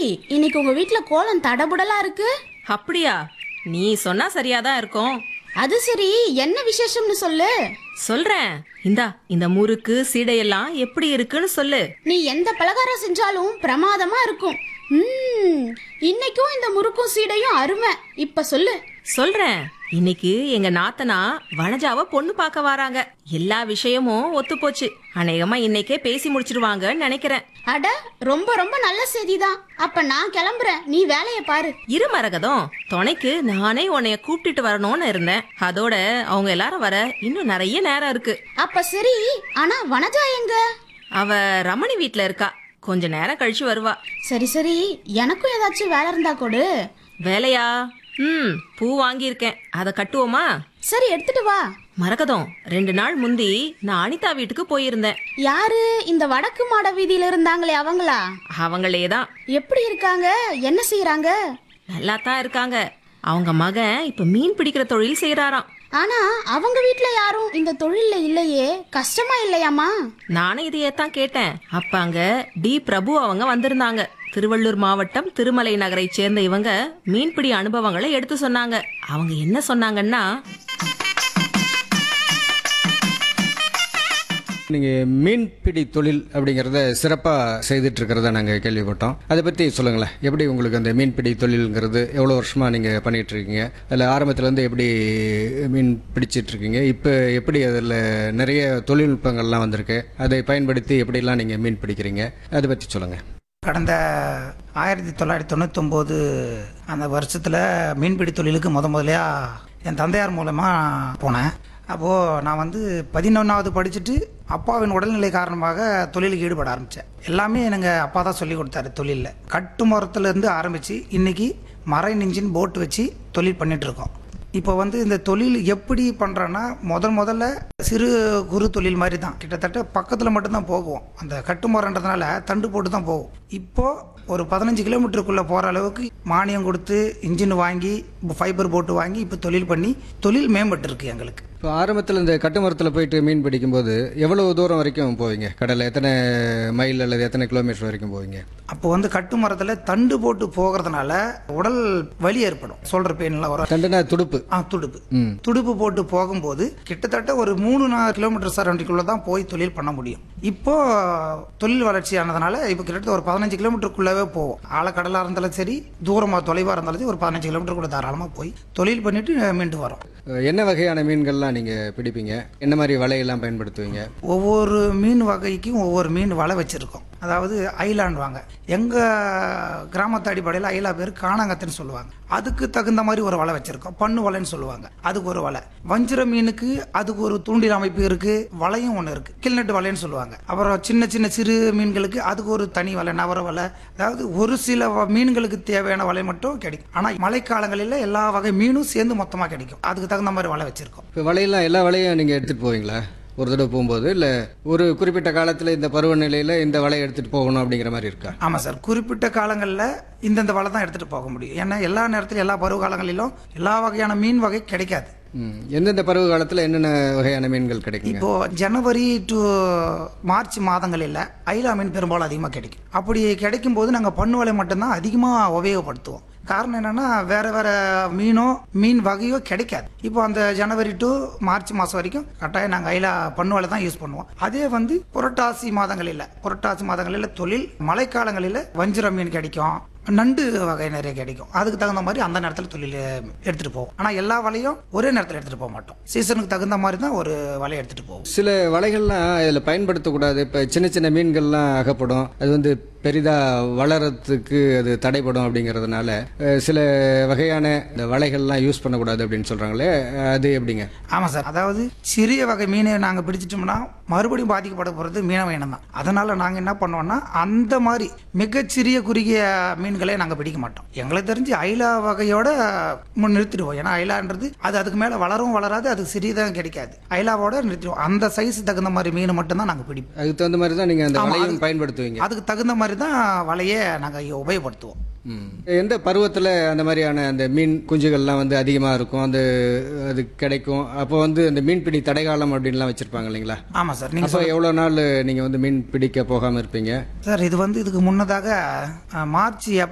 இன்னைக்கு உங்க வீட்ல கோலம் தடபுடலா இருக்கு அப்படியா நீ சொன்னா சரியாதான் இருக்கும் அது சரி என்ன விசேஷம்னு சொல்லு சொல்றேன் இந்தா இந்த முறுக்கு சீடையெல்லாம் எப்படி இருக்குன்னு சொல்லு நீ எந்த பலகாரம் செஞ்சாலும் பிரமாதமா இருக்கும் ம்ம், இன்னைக்கும் இந்த முறுக்கும் சீடையும் அருமை இப்ப சொல்லு சொல்றேன் இன்னைக்கு எங்க நாத்தனா வனஜாவ பொண்ணு பார்க்க வராங்க எல்லா விஷயமும் ஒத்து போச்சு அநேகமா இன்னைக்கே பேசி முடிச்சிருவாங்கன்னு நினைக்கிறேன் அட ரொம்ப ரொம்ப நல்ல செய்திதான் அப்ப நான் கிளம்புறேன் நீ வேலைய பாரு இரு மரகதம் துணைக்கு நானே உன்னைய கூப்பிட்டுட்டு வரணும்னு இருந்தேன் அதோட அவங்க எல்லாரும் வர இன்னும் நிறைய நேரம் இருக்கு அப்ப சரி ஆனா வனஜா எங்க அவ ரமணி வீட்ல இருக்கா கொஞ்ச நேரம் கழிச்சு வருவா சரி சரி எனக்கும் ஏதாச்சும் வேலை இருந்தா கொடு வேலையா ம் பூ வாங்கியிருக்கேன் அதை கட்டுவோமா சரி எடுத்துட்டு வா மரகதம் ரெண்டு நாள் முந்தி நான் அனிதா வீட்டுக்கு போயிருந்தேன் யாரு இந்த வடக்கு மாட வீதியில இருந்தாங்களே அவங்களா அவங்களே தான் எப்படி இருக்காங்க என்ன செய்யறாங்க நல்லா தான் இருக்காங்க அவங்க மகன் இப்ப மீன் பிடிக்கிற தொழில் செய்யறாராம் ஆனா அவங்க வீட்ல யாரும் இந்த தொழில்ல இல்லையே கஷ்டமா இல்லையாமா நானும் இதையே தான் கேட்டேன் அப்ப அங்க டி பிரபு அவங்க வந்திருந்தாங்க திருவள்ளூர் மாவட்டம் திருமலை நகரை சேர்ந்த இவங்க மீன்பிடி அனுபவங்களை எடுத்து சொன்னாங்க அவங்க என்ன சொன்னாங்கன்னா நீங்கள் மீன்பிடி தொழில் அப்படிங்கிறத சிறப்பாக செய்துட்டு இருக்கிறத நாங்கள் கேள்விப்பட்டோம் அதை பற்றி சொல்லுங்களேன் எப்படி உங்களுக்கு அந்த மீன்பிடி தொழிலுங்கிறது எவ்வளோ வருஷமாக நீங்கள் பண்ணிட்டு இருக்கீங்க அதில் ஆரம்பத்துலேருந்து எப்படி மீன் பிடிச்சிட்டு இருக்கீங்க இப்போ எப்படி அதில் நிறைய தொழில்நுட்பங்கள்லாம் வந்திருக்கு அதை பயன்படுத்தி எப்படிலாம் நீங்கள் மீன் பிடிக்கிறீங்க அதை பற்றி சொல்லுங்கள் கடந்த ஆயிரத்தி தொள்ளாயிரத்தி தொண்ணூத்தொம்போது அந்த வருஷத்தில் மீன்பிடி தொழிலுக்கு முத முதலையா என் தந்தையார் மூலமாக போனேன் அப்போது நான் வந்து பதினொன்றாவது படிச்சுட்டு அப்பாவின் உடல்நிலை காரணமாக தொழிலுக்கு ஈடுபட ஆரம்பித்தேன் எல்லாமே எனக்கு அப்பா தான் சொல்லி கொடுத்தாரு தொழிலில் கட்டு மரத்துலேருந்து ஆரம்பித்து இன்றைக்கி மரைன் இன்ஜின் போட் வச்சு தொழில் பண்ணிட்டு இருக்கோம் இப்போ வந்து இந்த தொழில் எப்படி பண்ணுறேன்னா முதல் முதல்ல சிறு குறு தொழில் மாதிரி தான் கிட்டத்தட்ட பக்கத்தில் மட்டும்தான் போகுவோம் அந்த கட்டுமரன்றதுனால தண்டு போட்டு தான் போகும் இப்போ ஒரு பதினஞ்சு கிலோமீட்டருக்குள்ளே போகிற அளவுக்கு மானியம் கொடுத்து இன்ஜின் வாங்கி ஃபைபர் போட்டு வாங்கி இப்போ தொழில் பண்ணி தொழில் மேம்பட்டு இருக்கு எங்களுக்கு இப்போ ஆரம்பத்தில் இந்த கட்டுமரத்தில் போயிட்டு மீன் பிடிக்கும்போது எவ்வளவு தூரம் வரைக்கும் போவீங்க கடலில் எத்தனை மைல் அல்லது எத்தனை கிலோமீட்டர் வரைக்கும் போவீங்க அப்போ வந்து கட்டு மரத்தில் தண்டு போட்டு போகிறதுனால உடல் வலி ஏற்படும் சொல்கிற பெயின்லாம் வரும் தண்டுனா துடுப்பு ஆ துடுப்பு துடுப்பு போட்டு போகும்போது கிட்டத்தட்ட ஒரு மூணு நாலு கிலோமீட்டர் சரௌண்டிங்குள்ள தான் போய் தொழில் பண்ண முடியும் இப்போ தொழில் வளர்ச்சி ஆனதுனால இப்போ கிட்டத்தட்ட ஒரு பதினஞ்சு கிலோமீட்டருக்குள்ளவே போவோம் ஆழக்கடலாக இருந்தாலும் சரி தூரமாக தொலைவாக இருந்தாலும் சரி ஒரு பதினஞ்சு கிலோமீட்டர் கூட தாராளமாக போய் தொழில் பண்ணிட்டு மீண்டு வரோம் என்ன வகையான மீன்கள்லாம் நீங்கள் பிடிப்பீங்க என்ன மாதிரி வலையெல்லாம் பயன்படுத்துவீங்க ஒவ்வொரு மீன் வகைக்கும் ஒவ்வொரு மீன் வலை வச்சுருக்கோம் அதாவது ஐலாண்டுவாங்க எங்கள் கிராமத்து அடிப்படையில் ஐலா பேர் காணாங்கத்துன்னு சொல்லுவாங்க அதுக்கு தகுந்த மாதிரி ஒரு வலை வச்சுருக்கோம் பண்ணு வலைன்னு சொல்லுவாங்க அதுக்கு ஒரு வலை வஞ்சிர மீனுக்கு அதுக்கு ஒரு தூண்டில் அமைப்பு இருக்குது வலையும் ஒன்று இருக்குது கில்நட்டு வலைன்னு சொல்லுவாங்க அப்புறம் சின்ன சின்ன சிறு மீன்களுக்கு அதுக்கு ஒரு தனி வலை நவர வலை அதாவது ஒரு சில வ- மீன்களுக்கு தேவையான வலை மட்டும் கிடைக்கும் ஆனால் மழைக்காலங்களில் எல்லா வகை மீனும் சேர்ந்து மொத்தமாக கிடைக்கும் அதுக்கு தகுந்த மாதிரி வலை வச்சுருக்கோம் இப்போ வலையெல்லாம் எல்லா வலையும் நீங்கள் எடுத்துகிட்டு போவீங்களா ஒரு தடவை போகும்போது இல்லை ஒரு குறிப்பிட்ட காலத்தில் இந்த பருவநிலையில் இந்த வலையை எடுத்துகிட்டு போகணும் அப்படிங்கிற மாதிரி இருக்கா ஆமாம் சார் குறிப்பிட்ட காலங்களில் இந்தந்த வலை தான் எடுத்துகிட்டு போக முடியும் ஏன்னா எல்லா நேரத்திலும் எல்லா பருவ காலங்களிலும் எல்லா வகையான மீன் வகை கிடைக்காது ம். எந்தெந்த பருவ காலத்தில் என்னென்ன வகையான மீன்கள் கிடைக்குங்க இப்போ ஜனவரி டு மார்ச் மாதங்களில் ஐலா மீன் பெரும்பாலும் அதிகமாக கிடைக்கும் அப்படி கிடைக்கும் போது நாங்கள் பண்ணு வலை மட்டும்தான் அதிகமாக உபயோகப்படுத்துவோம் காரணம் என்னன்னா வேற வேற மீனோ மீன் வகையோ கிடைக்காது இப்போ அந்த ஜனவரி டு மார்ச் மாதம் வரைக்கும் கட்டாயம் நாங்கள் ஐலா பண்ணு வலை தான் யூஸ் பண்ணுவோம் அதே வந்து புரட்டாசி மாதங்களில் புரட்டாசி மாதங்களில் தொழில் மழைக்காலங்களில் வஞ்சிர மீன் கிடைக்கும் நண்டு வகை நிறைய கிடைக்கும் அதுக்கு தகுந்த மாதிரி அந்த நேரத்தில் தொழில் எடுத்துகிட்டு போவோம் ஆனால் எல்லா வலையும் ஒரே நேரத்தில் எடுத்துகிட்டு போக மாட்டோம் சீசனுக்கு தகுந்த மாதிரி தான் ஒரு வலையை எடுத்துகிட்டு போவோம் சில வலைகள்லாம் இதில் பயன்படுத்தக்கூடாது இப்போ சின்ன சின்ன மீன்கள்லாம் அகப்படும் அது வந்து பெரிதாக வளரத்துக்கு அது தடைப்படும் அப்படிங்கிறதுனால அஹ், சில வகையான இந்த வலைகள்லாம் யூஸ் பண்ணக்கூடாது அப்படின்னு சொல்கிறாங்களே அது எப்படிங்க ஆமாம் சார் அதாவது சிறிய வகை மீனை நாங்கள் பிடிச்சிட்டோம்னா மறுபடியும் பாதிக்கப்பட போகிறது மீனவ இனம் தான் அதனால் நாங்கள் என்ன பண்ணுவோம்னா அந்த மாதிரி மிகச்சிறிய குறுகிய மீன்களை நாங்கள் பிடிக்க மாட்டோம் எங்களுக்கு தெரிஞ்சு ஐலா வகையோட முன் நிறுத்திடுவோம் ஏன்னா ஐலான்றது அது அதுக்கு மேலே வளரவும் வளராது அது சிறியதாக கிடைக்காது ஐலாவோட நிறுத்திடுவோம் அந்த சைஸ் தகுந்த மாதிரி மீன் மட்டும்தான் நாங்கள் பிடிப்போம் அதுக்கு தகுந்த மாதிரி தான் நீங்கள் அந்த ஆமா, வலையும் அது- பயன்படுத்துவீங்க அதுக்கு தகுந்த மாதிரி தான் வலையை நாங்கள் உபயோகப்படுத்துவோம் ம். எந்த பருவத்தில் அந்த மாதிரியான அந்த மீன் குஞ்சுகள்லாம் வந்து அதிகமாக இருக்கும் அந்த அது கிடைக்கும் அப்போ வந்து அந்த மீன்பிடி தடைகாலம் அப்படின்லாம் வச்சுருப்பாங்க இல்லைங்களா ஆமாம் சார் நீங்கள் அப்போ எவ்வளோ நாள் நீங்கள் வந்து மீன் பிடிக்க போகாமல் இருப்பீங்க சார் இது வந்து இதுக்கு முன்னதாக அஹ், மார்ச்